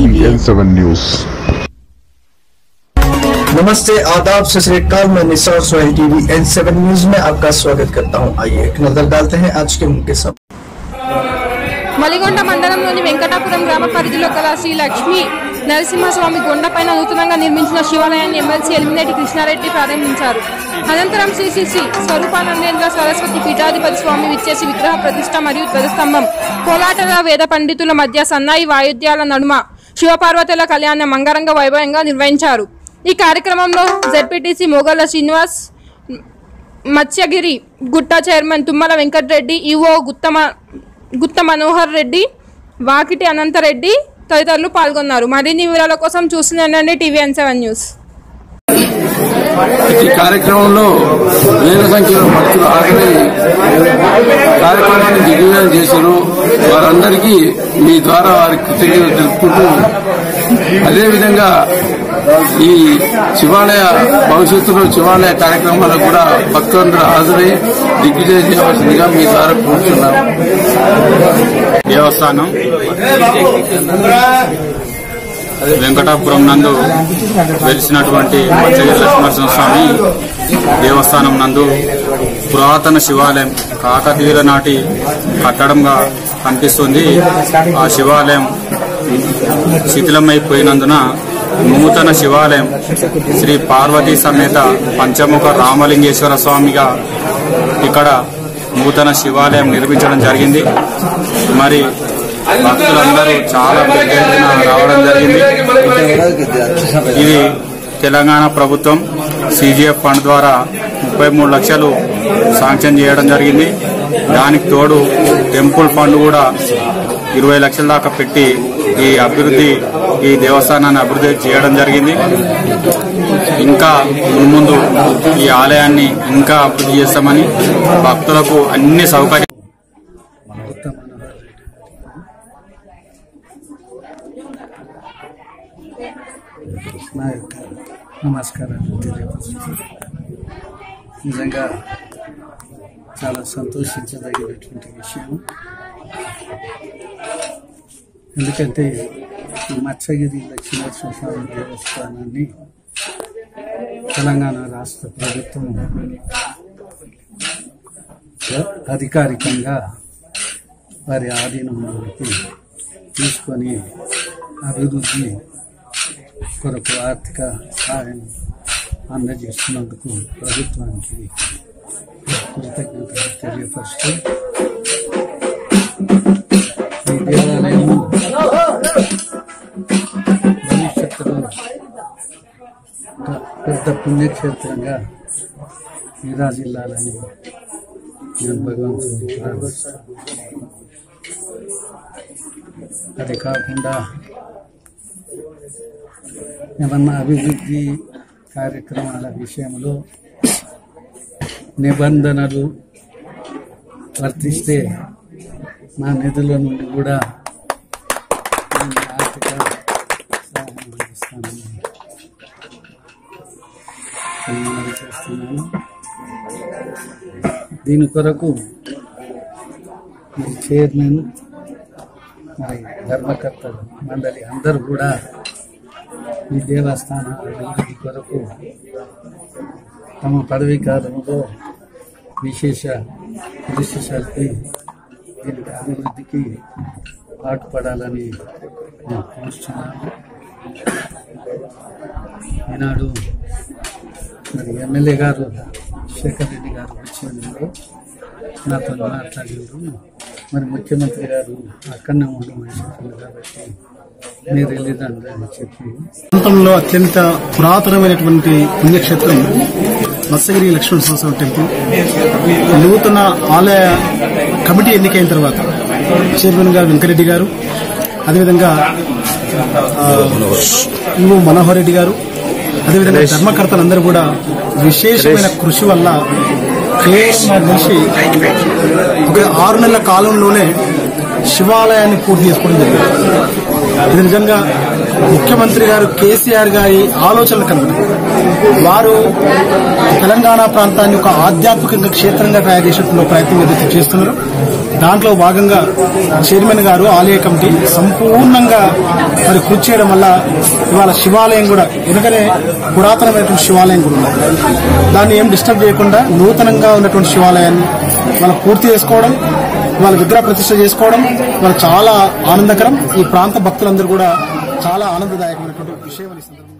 TV N7 News. नमस्ते आदाब सत श्रीकाल मैं Nisar Sohail TV N seven news में आपका स्वागत करता हूं आइए एक नजर डालते हैं आज के मुख्य समाचार మలిగొండ మండలంలోని వెంకటాపురం గ్రామ పరిధిలో గల శ్రీ లక్ష్మీ నరసింహస్వామి కొండపైన నూతనంగా నిర్మించిన శివాలయాన్ని ఎమ్మెల్సీ ఎలిమినేటి కృష్ణారెడ్డి ప్రారంభించారు అనంతరం శ్రీ శ్రీ శ్రీ స్వరూపానందేంద్ర సరస్వతి పీఠాధిపతి స్వామి విచ్చేసి విగ్రహ ప్రతిష్ట మరియు ధ్వజస్తంభం కోలాటల వేద పండితుల మధ్య సన్నాయి వాయిద్యాల నడుమ శివపార్వతుల కళ్యాణం అంగరంగ వైభవంగా నిర్వహించారు ఈ కార్యక్రమంలో ZPTC మొగల్ల Srinivas Matsyagiri Gutta chairman Tummala Venkatreddy EO గుత్తమ గుత్త మనోహర్ రెడ్డి వాకిటి అనంతరెడ్డి తదితరులు పాల్గొన్నారు మరిన్ని వివరాల కోసం చూస్తున్నానండి టీవీ ఎన్ సెవెన్ న్యూస్ ఈ కార్యక్రమంలో వేల సంఖ్యలో భక్తులు హాజరై కార్యక్రమాన్ని దిగ్విజయం చేశారు వారందరికీ మీ ద్వారా వారికి కృతజ్ఞతలు తెలుపుకుంటూ అదేవిధంగా ఈ శివాలయ భవిష్యత్తులో శివాలయ కార్యక్రమాలకు కూడా భక్తులందరూ హాజరై దిగ్విజయం చేయవలసిందిగా మీ ద్వారా కోరుతున్నాను దేవస్థానం వెంకటాపురం నందు వెలిసినటువంటి మత్స్యగిరి లక్ష్మణరసింహ స్వామి దేవస్థానం నందు పురాతన శివాలయం కాకతీయుల నాటి కట్టడంగా కనిపిస్తుంది ఆ శివాలయం శిథిలమైపోయినందున నూతన శివాలయం శ్రీ పార్వతీ సమేత పంచముఖ రామలింగేశ్వర స్వామిగా ఇక్కడ నూతన శివాలయం నిర్మించడం జరిగింది మరి భక్తులందరూ చాలా పెద్ద ఎత్తున రావడం జరిగింది ఇది తెలంగాణ ప్రభుత్వం సిజిఎఫ్ ఫండ్ ద్వారా ముప్పై మూడు లక్షలు శాంక్షన్ చేయడం జరిగింది దానికి తోడు టెంపుల్ ఫండ్ కూడా ఇరవై లక్షల దాకా పెట్టి ఈ అభివృద్ధి ఈ దేవస్థానాన్ని అభివృద్ధి చేయడం జరిగింది ఇంకా ముందు ఈ ఆలయాన్ని ఇంకా అభివృద్ధి చేస్తామని భక్తులకు అన్ని సౌకర్యాలు నా యొక్క నమస్కారాలు తెలియపరుస్తూ నిజంగా చాలా సంతోషించదగినటువంటి విషయం ఎందుకంటే ఈ మత్స్యగిరి లక్ష్మీనరసింహ స్వామి దేవస్థానాన్ని తెలంగాణ రాష్ట్ర ప్రభుత్వం అధికారికంగా వారి ఆధీనంలోకి తీసుకొని అభివృద్ధి కొరకు ఆర్థిక సహాయం అందజేస్తున్నందుకు ప్రభుత్వానికి కృతజ్ఞతలు తెలియపరుస్తూ ఈ దేవాలయం భవిష్యత్తులో ఒక పెద్ద పుణ్యక్షేత్రంగా విరాజిల్లాలని నేను భగవంతుని ప్రార్థిస్తాను అది కాకుండా ఏమన్నా అభివృద్ధి కార్యక్రమాల విషయంలో నిబంధనలు వర్తిస్తే నా నిధుల నుండి కూడా నేను ఆర్థిక సహాయం అందిస్తానని నేను చేస్తున్నాను దీని కొరకు మీ చైర్మన్ మరి ధర్మకర్తలు మండలి అందరూ కూడా ఈ దేవస్థాన అభివృద్ధి కొరకు తమ పదవీ కాలంలో విశేష కృషి జరిపి దీనికి అభివృద్ధికి పాటుపడాలని నేను కోరుతున్నాను ఈనాడు మరి ఎమ్మెల్యే గారు శేఖర్ రెడ్డి గారు వచ్చినందుకు నాతో మాట్లాడారు మరి ముఖ్యమంత్రి గారు అక్కడనే ఉండమని చెప్పారు కాబట్టి మీరు వెళ్ళిరండి అని చెప్పి ప్రాంతంలో అత్యంత పురాతనమైనటువంటి పుణ్యక్షేత్రం మత్స్యగిరి లక్ష్మణ సంవత్సరం టెంపుల్ నూతన ఆలయ కమిటీ ఎన్నికైన తర్వాత చైర్మన్ గారు వెంకరెడ్డి గారు అదేవిధంగా ఆ, ఈవో మనోహర్ రెడ్డి గారు అదేవిధంగా ధర్మకర్తలందరూ కూడా విశేషమైన కృషి వల్ల కేవలం నాకు తెలిసి ఒక ఆరు నెలల కాలంలోనే శివాలయాన్ని పూర్తి చేసుకోవడం జరిగింది ఇది నిజంగా ముఖ్యమంత్రి గారు కేసీఆర్ గారి ఆలోచనలు కనుక వారు తెలంగాణ ప్రాంతాన్ని ఒక ఆధ్యాత్మికంగా క్షేత్రంగా తయారు చేసేటువంటి ప్రయత్నం ఏదైతే చేస్తున్నారో దాంట్లో భాగంగా చైర్మన్ గారు ఆలయ కమిటీ సంపూర్ణంగా మరి కృషి చేయడం వల్ల ఇవాళ శివాలయం కూడా ఎందుకనే పురాతనమైనటువంటి శివాలయం కూడా ఉంది దాన్ని ఏం డిస్టర్బ్ చేయకుండా నూతనంగా ఉన్నటువంటి శివాలయాన్ని వాళ్ళు పూర్తి చేసుకోవడం వాళ్ళ విగ్రహ ప్రతిష్ట చేసుకోవడం వాళ్ళు చాలా ఆనందకరం ఈ ప్రాంత భక్తులందరూ కూడా చాలా ఆనందదాయకమైనటువంటి విషయం అని ఈ సందర్భంగా